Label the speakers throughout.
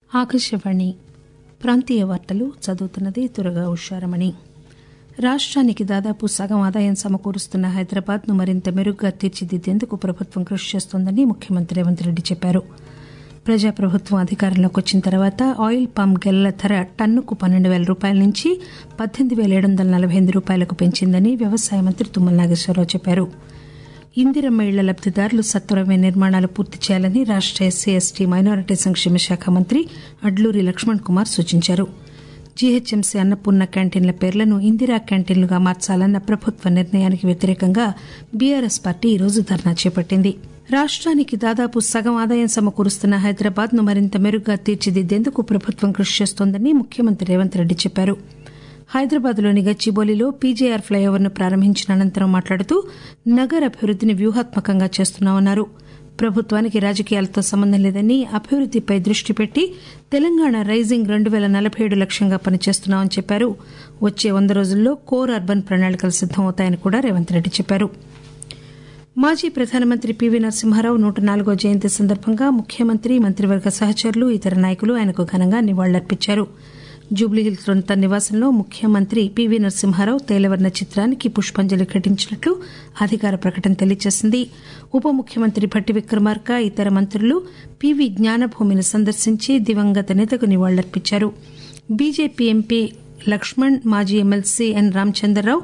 Speaker 1: ఆకాశవాణి ప్రాంతీయ వార్తలు చదువుతున్నది దుర్గా ఉషారమణి రాష్టానికి దాదాపు సగం ఆదాయం సమకూరుస్తున్న హైదరాబాద్ ను మరింత మెరుగ్గా తీర్చిదిద్దేందుకు ప్రభుత్వం కృషి చేస్తోందని ముఖ్యమంత్రి రేవంత్ రెడ్డి చెప్పారు ప్రజాప్రభుత్వం అధికారంలోకి వచ్చిన తర్వాత ఆయిల్ పామ్ గెలల ధర టన్నుకు పన్నెండు పేల రూపాయల నుంచి పద్దెనిమిది పేల ఏడు వందల నలబై ఎనిమిది రూపాయలకు పెంచిందని వ్యవసాయ మంత్రి తుమ్మల నాగేశ్వరరావు చెప్పారు ఇందిరమ్మ ఇళ్ల లబ్దిదారులు సత్వరమే నిర్మాణాలు పూర్తి చేయాలని రాష్ట ఎస్సీ ఎస్టీ మైనారిటీ సంక్షేమ శాఖ మంత్రి అడ్లూరి లక్ష్మణ్ కుమార్ సూచించారు జీహెచ్ఎంసీ అన్నపూర్ణ క్యాంటీన్ల పేర్లను ఇందిరా క్యాంటీన్లుగా మార్చాలన్న ప్రభుత్వ నిర్ణయానికి వ్యతిరేకంగా బీఆర్ఎస్ పార్టీ ఈరోజు ధర్నా చేపట్టింది రాష్టానికి దాదాపు సగం ఆదాయం సమకూరుస్తున్న హైదరాబాద్ ను మరింత మెరుగ్గా తీర్చిదిద్దేందుకు ప్రభుత్వం కృషి చేస్తోందని ముఖ్యమంత్రి రేవంత్ రెడ్డి చెప్పారు హైదరాబాద్లోని గచ్చిబౌలిలో పీజేఆర్ ప్లైఓవర్ ను ప్రారంభించిన అనంతరం మాట్లాడుతూ నగర అభివృద్దిని వ్యూహాత్మకంగా చేస్తున్నామన్నారు ప్రభుత్వానికి రాజకీయాలతో సంబంధం లేదని అభివృద్దిపై దృష్టి పెట్టి తెలంగాణ రైజింగ్ రెండు పేల నలబై ఏడు లక్ష్యంగా పనిచేస్తున్నామని చెప్పారు వచ్చే వంద రోజుల్లో కోర్ అర్బన్ ప్రణాళికలు సిద్దమవుతాయని కూడా రేవంత్ రెడ్డి చెప్పారు మాజీ ప్రధానమంత్రి పివి నరసింహారావు నూట నాలుగో జయంతి సందర్భంగా ముఖ్యమంత్రి మంత్రివర్గ సహచరులు ఇతర నాయకులు ఆయనకు ఘనంగా నివాళులర్పించారు జూబ్లీహిల్స్ తన నివాసంలో ముఖ్యమంత్రి పివి నరసింహారావు తేలవర్ణ చిత్రానికి పుష్పాంజలి ఘటించినట్లు అధికార ప్రకటన తెలియజేసింది ఉప ముఖ్యమంత్రి భట్టి విక్రమార్క ఇతర మంత్రులు పివి జ్ఞానభూమిని సందర్శించి దివంగత నేతకు నివాళులర్పించారు బీజేపీ ఎంపీ లక్ష్మణ్ మాజీ ఎమ్మెల్సీ ఎన్ రామచంద్రరావు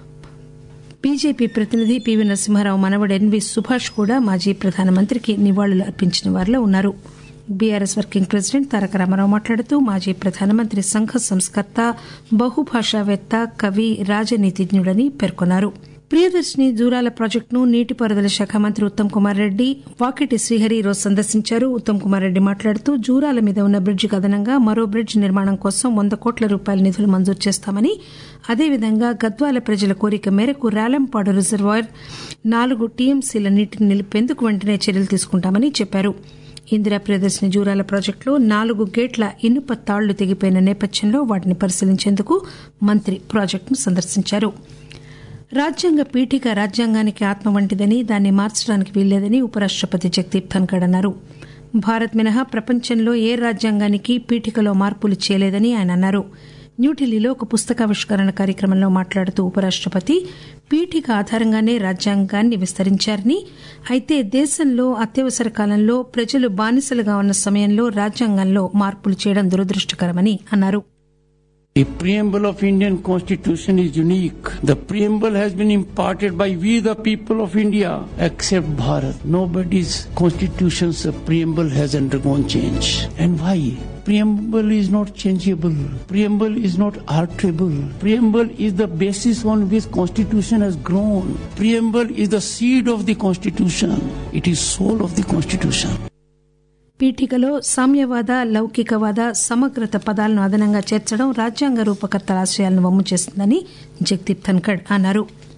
Speaker 1: బీజేపీ ప్రతినిధి పివి నరసింహారావు మనవడు ఎన్వి సుభాష్ కూడా మాజీ ప్రధానమంత్రికి నివాళులు అర్పించిన వారిలో ఉన్నారు BRS working president Taraka Rama Rao మాట్లాడుతూ మాజీ ప్రధానమంత్రి సంఘ సంస్కర్త బహుభాషావేత్త కవి రాజనీతిజ్ఞుడని పేర్కొన్నారు ప్రియదర్శిని జూరాల ప్రాజెక్టును నీటిపారుదల శాఖ మంత్రి ఉత్తమ్ కుమార్ రెడ్డి వాకిటి శ్రీహరి ఈరోజు సందర్శించారు ఉత్తమ్ కుమార్ రెడ్డి మాట్లాడుతూ జూరాల మీద ఉన్న బ్రిడ్జికి అదనంగా మరో బ్రిడ్జ్ నిర్మాణం కోసం వంద కోట్ల రూపాయల నిధులు మంజూరు చేస్తామని అదేవిధంగా గద్వాల ప్రజల కోరిక మేరకు రాలంపాడు రిజర్వాయర్ నాలుగు టీఎంసీల నీటిని నిలిపేందుకు వెంటనే చర్యలు తీసుకుంటామని చెప్పారు ఇందిరా ప్రియదర్శిని జూరాల ప్రాజెక్టులో నాలుగు గేట్ల ఇనుప తాళ్లు తెగిపోయిన నేపథ్యంలో వాటిని పరిశీలించేందుకు మంత్రి ప్రాజెక్టును సందర్శించారు రాజ్యాంగ పీఠిక రాజ్యాంగానికి ఆత్మ వంటిదని దాన్ని మార్చడానికి వీల్లేదని ఉపరాష్టపతి జగదీప్ ధన్కడ్ అన్నారు భారత్ మినహా ప్రపంచంలో ఏ రాజ్యాంగానికి పీఠికలో మార్పులు చేయలేదని ఆయన అన్నారు న్యూఢిల్లీలో ఒక పుస్తకావిష్కరణ కార్యక్రమంలో మాట్లాడుతూ ఉపరాష్టపతి పీఠిక ఆధారంగానే రాజ్యాంగాన్ని విస్తరించారని అయితే దేశంలో అత్యవసర కాలంలో ప్రజలు బానిసలుగా ఉన్న సమయంలో రాజ్యాంగంలో మార్పులు చేయడం దురదృష్టకరమని అన్నారు
Speaker 2: The preamble of Indian constitution is unique. The preamble has been imparted by we the people of India except Bharat. Nobody's constitution's preamble has undergone change. And why? Preamble is not changeable. Preamble is not alterable. Preamble is the basis on which constitution has grown. Preamble is the seed of the constitution. It is soul of the constitution.
Speaker 1: పీఠికలో సామ్యవాద లౌకికవాద సమగ్రత పదాలను అదనంగా చేర్చడం రాజ్యాంగ రూపకర్తల ఆశయాలను వమ్ము చేస్తుందని జగదీప్ ధన్కడ్ అన్నారు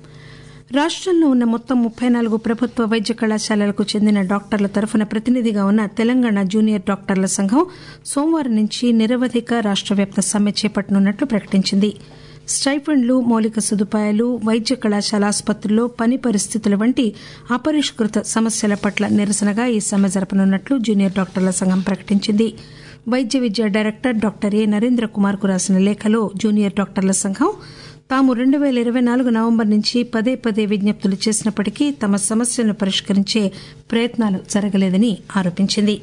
Speaker 1: రాష్టంలో ఉన్న మొత్తం ముప్పై నాలుగు ప్రభుత్వ వైద్య కళాశాలలకు చెందిన డాక్టర్ల తరఫున ప్రతినిధిగా ఉన్న తెలంగాణ జూనియర్ డాక్టర్ల సంఘం సోమవారం నుంచి నిరవధిక రాష్ట వ్యాప్త సమ్మె చేపట్టనున్నట్లు ప్రకటించింది స్టైఫండ్లు మౌలిక సదుపాయాలు వైద్య కళాశాల ఆసుపత్రుల్లో పని పరిస్థితుల వంటి అపరిష్కృత సమస్యల పట్ల నిరసనగా ఈ సమ్మె జరపనున్నట్లు జూనియర్ డాక్టర్ల సంఘం ప్రకటించింది వైద్య విద్య director doctor A Narendra Kumar కు రాసిన లేఖలో జూనియర్ డాక్టర్ల సంఘం తాము రెండు పేల ఇరవై నాలుగు నవంబర్ నుంచి పదే పదే విజ్ఞప్తులు చేసినప్పటికీ తమ సమస్యలను పరిష్కరించే ప్రయత్నాలు జరగలేదని ఆరోపించింది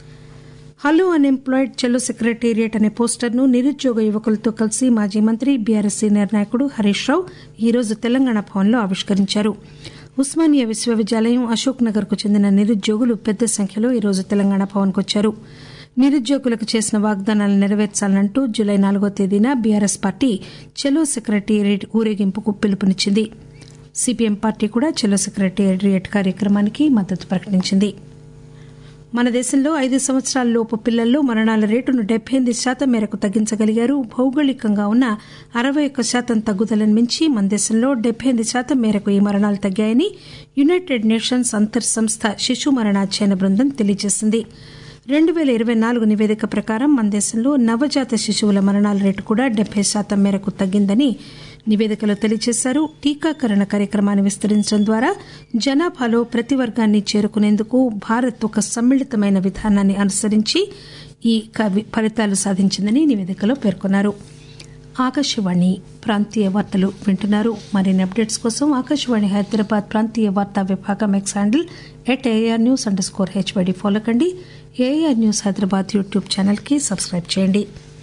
Speaker 1: హలో అన్ఎంప్లాయిడ్ చెల్లో సెక్రటేరియట్ అనే పోస్టర్ను నిరుద్యోగ యువకులతో కలిసి మాజీ మంత్రి బీఆర్ఎస్ సీనియర్ నాయకుడు హరీష్ రావు ఈరోజు తెలంగాణ భవన్లో ఆవిష్కరించారు ఉస్మానియా విశ్వవిద్యాలయం అశోక్ నగర్ కు చెందిన నిరుద్యోగులు పెద్ద సంఖ్యలో ఈరోజు తెలంగాణ భవన్కు వచ్చారు నిరుద్యోగులకు చేసిన వాగ్దానాలను నెరవేర్చాలంటూ జులై నాలుగో తేదీన బీఆర్ఎస్ పార్టీ చెలో సెక్రటేరియట్ ఊరేగింపుకు పిలుపునిచ్చింది సిపిఎం పార్టీ కూడా చెలో సెక్రటేరియట్ కార్యక్రమానికి మద్దతు ప్రకటించింది మన దేశంలో ఐదు సంవత్సరాల లోపు పిల్లల్లో మరణాల రేటును డెబ్బై ఎనిమిది శాతం మేరకు తగ్గించగలిగారు భౌగోళికంగా ఉన్న అరవై ఒక్క శాతం తగ్గుదలను మించి మన దేశంలో డెబ్బై ఎనిమిది శాతం మేరకు ఈ మరణాలు తగ్గాయని యునైటెడ్ నేషన్స్ అంతర్ సంస్థ శిశు మరణ అధ్యయన బృందం తెలియజేసింది రెండు పేల ఇరవై నాలుగు నివేదిక ప్రకారం మన దేశంలో నవజాత శిశువుల మరణాల రేటు కూడా డెబ్బై శాతం మేరకు తగ్గిందని నివేదికలో తెలియజేశారు టీకాకరణ కార్యక్రమాన్ని విస్తరించడం ద్వారా జనాభాలో ప్రతి వర్గాన్ని చేరుకునేందుకు భారత్ ఒక సమ్మిళితమైన విధానాన్ని అనుసరించి ఈ కవి ఫలితాలు సాధించిందని నివేదికలో పేర్కొన్నారు ఆకాశవాణి ప్రాంతీయ వార్తలు వింటున్నారు మరిన్ని అప్డేట్స్ కోసం ఆకాశవాణి హైదరాబాద్ ప్రాంతీయ వార్తా విభాగం X handle at air news underscore HYD follow కండి air news Hyderabad YouTube channel కి సబ్స్క్రైబ్ చేయండి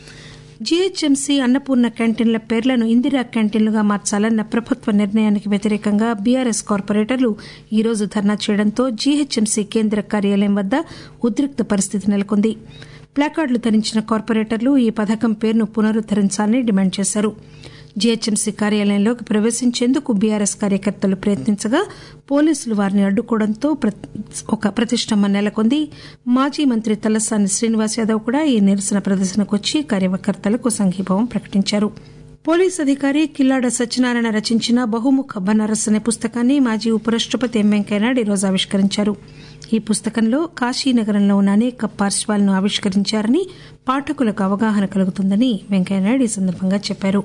Speaker 1: జీహెచ్ఎంసీ అన్నపూర్ణ క్యాంటీన్ల పేర్లను ఇందిరా క్యాంటీన్లుగా మార్చాలన్న ప్రభుత్వ నిర్ణయానికి వ్యతిరేకంగా బీఆర్ఎస్ కార్పొరేటర్లు ఈరోజు ధర్నా చేయడంతో జీహెచ్ఎంసీ కేంద్ర కార్యాలయం వద్ద ఉద్రిక్త పరిస్థితి నెలకొంది ప్లాకార్డులు ధరించిన కార్పొరేటర్లు ఈ పథకం పేరును పునరుద్దరించాలని డిమాండ్ చేశారు జీహెచ్ఎంసీ కార్యాలయంలోకి ప్రవేశించేందుకు బీఆర్ఎస్ కార్యకర్తలు ప్రయత్నించగా పోలీసులు వారిని అడ్డుకోవడంతో ఒక ప్రతిష్టంభన నెలకొంది మాజీ మంత్రి తలసాని శ్రీనివాస్ యాదవ్ కూడా ఈ నిరసన ప్రదర్శనకు వచ్చి కార్యకర్తలకు సంఘీభావం ప్రకటించారు పోలీస్ అధికారి కిల్లాడ సత్యనారాయణ రచించిన బహుముఖ బనారస్ అనే పుస్తకాన్ని మాజీ ఉపరాష్టపతి ఎం వెంకయ్యనాయుడు ఈరోజు ఆవిష్కరించారు ఈ పుస్తకంలో కాశీనగరంలో ఉన్న అనేక పార్శ్వాలను ఆవిష్కరించారని పాఠకులకు అవగాహన కలుగుతుందని వెంకయ్యనాయుడు ఈ సందర్భంగా చెప్పారు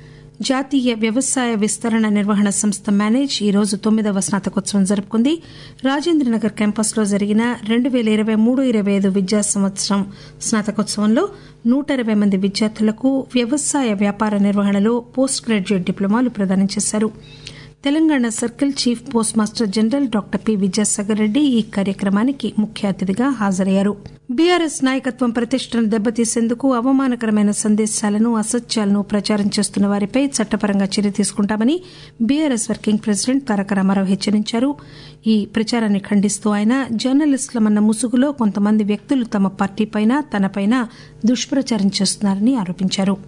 Speaker 1: జాతీయ వ్యవసాయ విస్తరణ నిర్వహణ సంస్థ మేనేజ్ ఈ రోజు తొమ్మిదవ స్నాతకోత్సవం జరుపుకుంది రాజేంద్రనగర్ క్యాంపస్లో జరిగిన రెండు పేల ఇరవై మూడు ఇరవై ఐదు విద్యా సంవత్సరం స్నాతకోత్సవంలో నూట ఇరవై మంది విద్యార్థులకు వ్యవసాయ వ్యాపార నిర్వహణలో పోస్ట్ గ్రాడ్యుయేట్ డిప్లొమాలు ప్రదానం చేశారు Telangana circle chief postmaster general doctor P Vidyasagar Reddy ఈ కార్యక్రమానికి ముఖ్య అతిథిగా హాజరయ్యారు బీఆర్ఎస్ నాయకత్వం ప్రతిష్టను దెబ్బతీసేందుకు అవమానకరమైన సందేశాలను అసత్యాలను ప్రచారం చేస్తున్న వారిపై చట్టపరంగా చర్య తీసుకుంటామని BRS working president Taraka Rama Rao హెచ్చరించారు ఈ ప్రచారాన్ని ఖండిస్తూ ఆయన జర్నలిస్టులమన్న ముసుగులో కొంతమంది వ్యక్తులు తమ పార్టీపైన తనపైన దుష్ప్రచారం చేస్తున్నారని ఆరోపించారు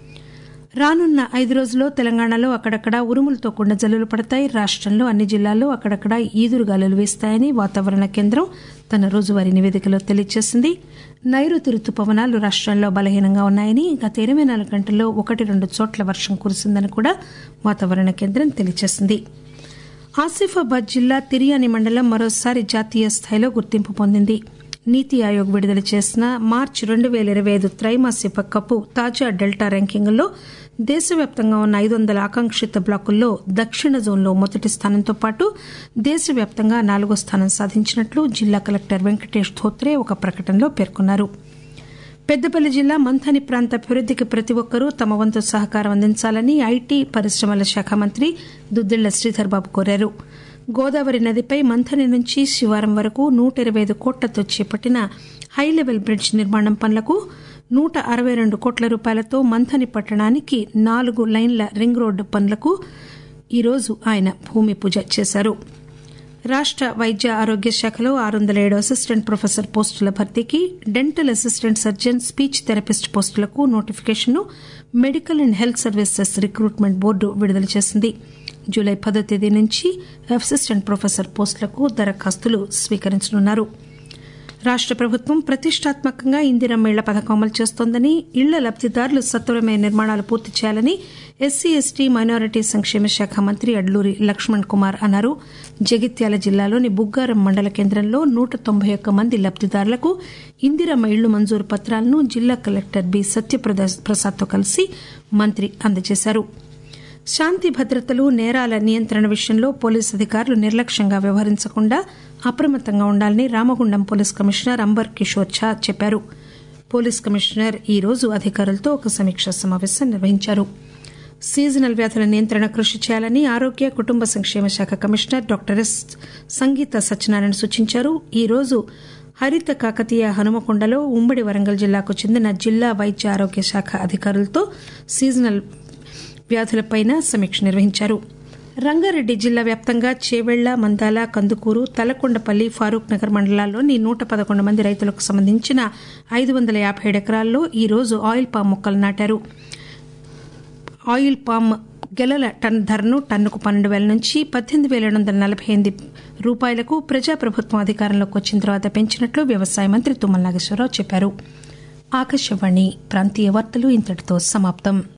Speaker 1: రానున్న ఐదు రోజుల్లో తెలంగాణలో అక్కడక్కడ ఉరుములతో కూడిన జల్లులు పడతాయి రాష్టంలో అన్ని జిల్లాల్లో అక్కడక్కడ ఈదురుగాలులు వీస్తాయని వాతావరణ కేంద్రం తన రోజువారీ నివేదికలో తెలియజేసింది నైరుతి రుతుపవనాలు రాష్టంలో బలహీనంగా ఉన్నాయని గత ఇరవై నాలుగు గంటల్లో ఒకటి రెండు చోట్ల వర్షం కురిసిందని కూడా వాతావరణ కేంద్రం తెలియజేసింది ఆసిఫాబాద్ జిల్లా తిరియాని మండలం మరోసారి జాతీయ స్థాయిలో గుర్తింపు పొందింది నీతి ఆయోగ్ విడుదల చేసిన మార్చి రెండు పేల ఇరవై ఐదు త్రైమాసిక కప్పు తాజా డెల్టా ర్యాంకింగ్లో దేశవ్యాప్తంగా ఉన్న ఐదు వందల ఆకాంక్షిత బ్లాకుల్లో దక్షిణ జోన్లో మొదటి స్థానంతో పాటు దేశవ్యాప్తంగా నాలుగో స్థానం సాధించినట్లు జిల్లా కలెక్టర్ వెంకటేష్ ధోత్రే ఒక ప్రకటనలో పేర్కొన్నారు పెద్దపల్లి జిల్లా మంథని ప్రాంత అభివృద్దికి ప్రతి ఒక్కరూ తమ వంతు సహకారం అందించాలని ఐటీ పరిశ్రమల శాఖ మంత్రి దుద్దిళ్ల శ్రీధర్ బాబు కోరారు గోదావరి నదిపై మంథని నుంచి శివారం వరకు నూట ఇరవై ఐదు కోట్లతో చేపట్టిన హైలెవెల్ బ్రిడ్జ్ నిర్మాణం పనులకు నూట అరవై రెండు కోట్ల రూపాయలతో మంథని పట్టణానికి నాలుగు లైన్ల రింగ్ రోడ్డు పనులకు ఈరోజు ఆయన భూమి పూజ చేశారు రాష్ట వైద్య ఆరోగ్య శాఖలో ఆరు వందల ఏడు అసిస్టెంట్ ప్రొఫెసర్ పోస్టుల భర్తీకి dental assistant surgeon speech therapist పోస్టులకు నోటిఫికేషన్ను medical and health services recruitment board విడుదల చేసింది జూలై పదో తేదీ నుంచి అసిస్టెంట్ ప్రొఫెసర్ పోస్టులకు దరఖాస్తులు స్వీకరించనున్నారు రాష్ట ప్రభుత్వం ప్రతిష్టాత్మకంగా ఇందిరమ్మ ఇళ్ల పథకం అమలు చేస్తోందని ఇళ్ల లబ్దిదారులు సత్వరమైన నిర్మాణాలు పూర్తి చేయాలని ఎస్సీ ఎస్టీ మైనారిటీ సంక్షేమ శాఖ మంత్రి అడ్లూరి లక్ష్మణ్ కుమార్ అన్నారు జగిత్యాల జిల్లాలోని బుగ్గారం మండల కేంద్రంలో నూట తొంభై ఒక్క మంది లబ్దిదారులకు ఇందిరమ్మ ఇళ్లు మంజూరు పత్రాలను జిల్లా కలెక్టర్ బి సత్యప్రసాద్తో కలిసి మంత్రి అందజేశారు శాంతి భద్రతలు నేరాల నియంత్రణ విషయంలో పోలీసు అధికారులు నిర్లక్ష్యంగా వ్యవహరించకుండా అప్రమత్తంగా ఉండాలని రామగుండం పోలీస్ కమిషనర్ అంబర్ కిషోర్ ఝా చెప్పారు పోలీస్ కమిషనర్ ఈ రోజు అధికారులతో ఒక సమీక్షా సమావేశం నిర్వహించారు సీజనల్ వ్యాధుల నియంత్రణ కృషి చేయాలని ఆరోగ్య కుటుంబ సంక్షేమ శాఖ commissioner doctor S Sangeetha Satyanarayana సూచించారు ఈ రోజు హరిత కాకతీయ హనుమకొండలో ఉమ్మడి వరంగల్ జిల్లాకు చెందిన జిల్లా వైద్య ఆరోగ్య శాఖ అధికారులతో సీజనల్ వ్యాధులపై సమీక్ష నిర్వహించారు రంగారెడ్డి జిల్లా వ్యాప్తంగా చేవెళ్ల మందాల కందుకూరు తలకొండపల్లి ఫారూక్ నగర్ మండలాల్లోని నూట పదకొండు మంది రైతులకు సంబంధించిన ఐదు వందల యాభై ఏడు ఎకరాల్లో ఈ రోజు ఆయిల్ పామ్ మొక్కలు నాటారు ఆయిల్ పామ్ గెలల టన్ ధరను టన్నుకు పన్నెండు వేల నుంచి పద్దెనిమిది వేల ఏడు వందల నలభై ఎనిమిది రూపాయలకు ప్రజాప్రభుత్వం అధికారంలోకి వచ్చిన తర్వాత పెంచినట్లు వ్యవసాయ మంత్రి తుమ్మల నాగేశ్వరరావు చెప్పారు ఆకాశవాణి ప్రాంతీయ వార్తలు ఇంతటితో సమాప్తం